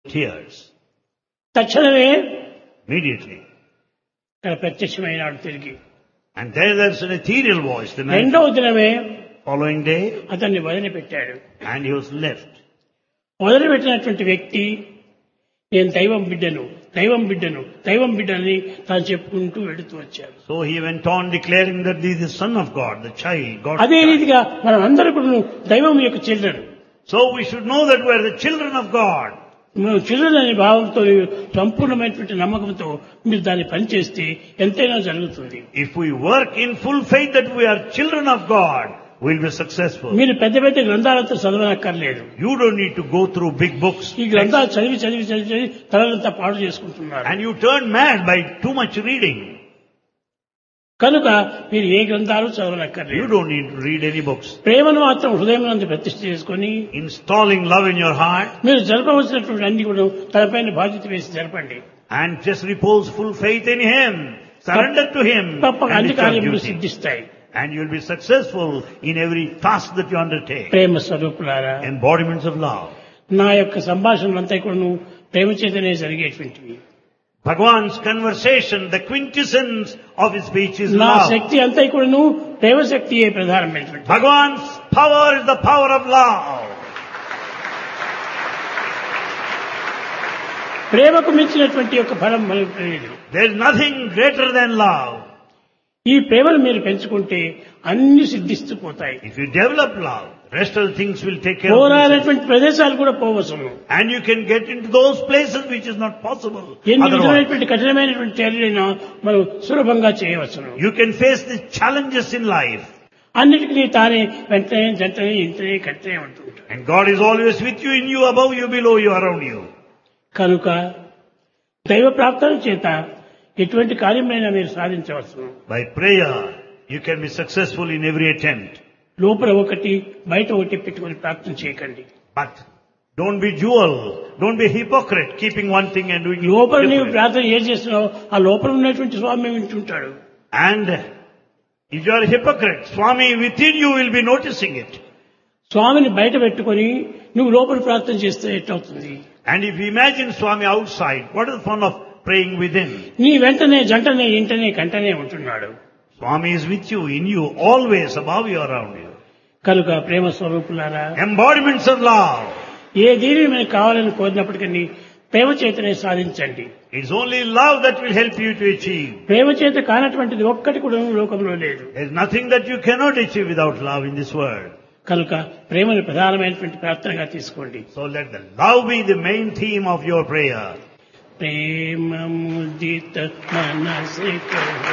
tears తక్షణమే immediately. ఇక్కడ ప్రత్యక్షమైనాడు తిరిగి And there there's an ethereal voice the next రెండవ దినమే following day, అతన్ని వదిలిపెట్టాడు and he was left. వదిలిపెట్టినటువంటి వ్యక్తి నేను దైవం బిడ్డను దైవం బిడ్డను దైవం బిడ్డని తాను చెప్పుకుంటూ వెళుతూ వచ్చాడు So he went on declaring that he is the son of God, the child, God's అదే child. రీతిగా మనం అందరూ కూడా దైవం యొక్క children So we should know that we are the children of God. మనం చిల్డ్రన్ అనే భావంతో సంపూర్ణమైనటువంటి నమ్మకంతో మీరు దాన్ని పనిచేస్తే ఎంతైనా జరుగుతుంది If we work in full faith that we are children of God, we'll be successful. మీరు పెద్ద పెద్ద గ్రంథాలతో చదవనక్కర్లేదు You don't need to go through big books. ఈ గ్రంథాలు చదివి చదివి చదివి చదివి తలంతా పాడు చేసుకుంటున్నారు And you turn mad by too much reading. కనుక మీరు ఏ గ్రంథాలు You చదవనక్కర్లేదు don't need to read any books. ప్రేమను మాత్రం హృదయం నందు ప్రతిష్ఠ చేసుకొని Installing love in your heart మీరు జరపవలసినటువంటి అన్ని కూడా తనపైన బాధ్యత వేసి జరపండి and just repose full faith in Him. Surrender to Him. తప్పక And, అన్ని it's your కార్యములు duty. సిద్ధిస్తాయి and you'll be successful in every task that you undertake. ప్రేమ స్వరూపులారా Embodiments of love. నా యొక్క సంభాషణలంతా కూడా ప్రేమ చేతనే జరిగేటువంటివి Bhagwan's conversation, the quintessence of his speech is నా love. శక్తి అంతా కూడాను ప్రేమ శక్తియే ప్రధానమైనటువంటి Bhagwan's power is the power of love. ప్రేమకు మించినటువంటి యొక్క ఫలం మనకు తెలియదు There is nothing greater than love. ఈ ప్రేమను మీరు పెంచుకుంటే అన్ని సిద్ధిస్తూ పోతాయి If you develop love, rest of the things will take care of themselves. పోరాడేటువంటి ప్రదేశాలు కూడా పోవచ్చును And you can get into those places which is not possible. ఎన్ని Otherwise, విధమైనటువంటి కఠినమైనటువంటి చర్యలైనా మనం సులభంగా చేయవచ్చును you can face the challenges in life. అన్నిటికీ తానే వెంటనే జంటనే ఇంటనే కట్టనే ఉంటుంటాడు And God is always with you, in you, above you, below you, around you. కనుక దైవ ప్రార్థన చేత ఎటువంటి కార్యమైనా మీరు సాధించవచ్చు By prayer, you can be successful in every attempt. లోపల ఒకటి బయట ఒకటి పెట్టుకొని ప్రార్థన చేయకండి But don't be dual. Don't be hypocrite, keeping one thing and doing లోపల నీవు different. ప్రార్థన ఏం చేస్తున్నావు ఆ లోపల ఉన్నటువంటి స్వామి వింటుంటాడు And if you are a hypocrite, Swami within you will be noticing it. స్వామిని బయట పెట్టుకొని నువ్వు లోపల ప్రార్థన చేస్తే ఎట్టవుతుంది And if you imagine Swami outside, what is the fun of praying within? నీ వెంటనే జంటనే ఇంటనే కంటనే ఉంటున్నాడు Swami is with you, in you, always above you, around you. కనుక ప్రేమ స్వరూపులారా Embodiments of love. ఏ దీనిని మనకు కావాలని కోరినప్పటికీ ప్రేమ చేతనే సాధించండి It's only love that will help you to achieve. ప్రేమ చేత కానటువంటిది ఒక్కటి కూడా లోకంలో లేదు There's nothing that you cannot achieve without love in this world. కనుక ప్రేమను ప్రధానమైనటువంటి ప్రార్థనగా తీసుకోండి So let the love be the main theme of your prayer. Prema ముదిత మనసిక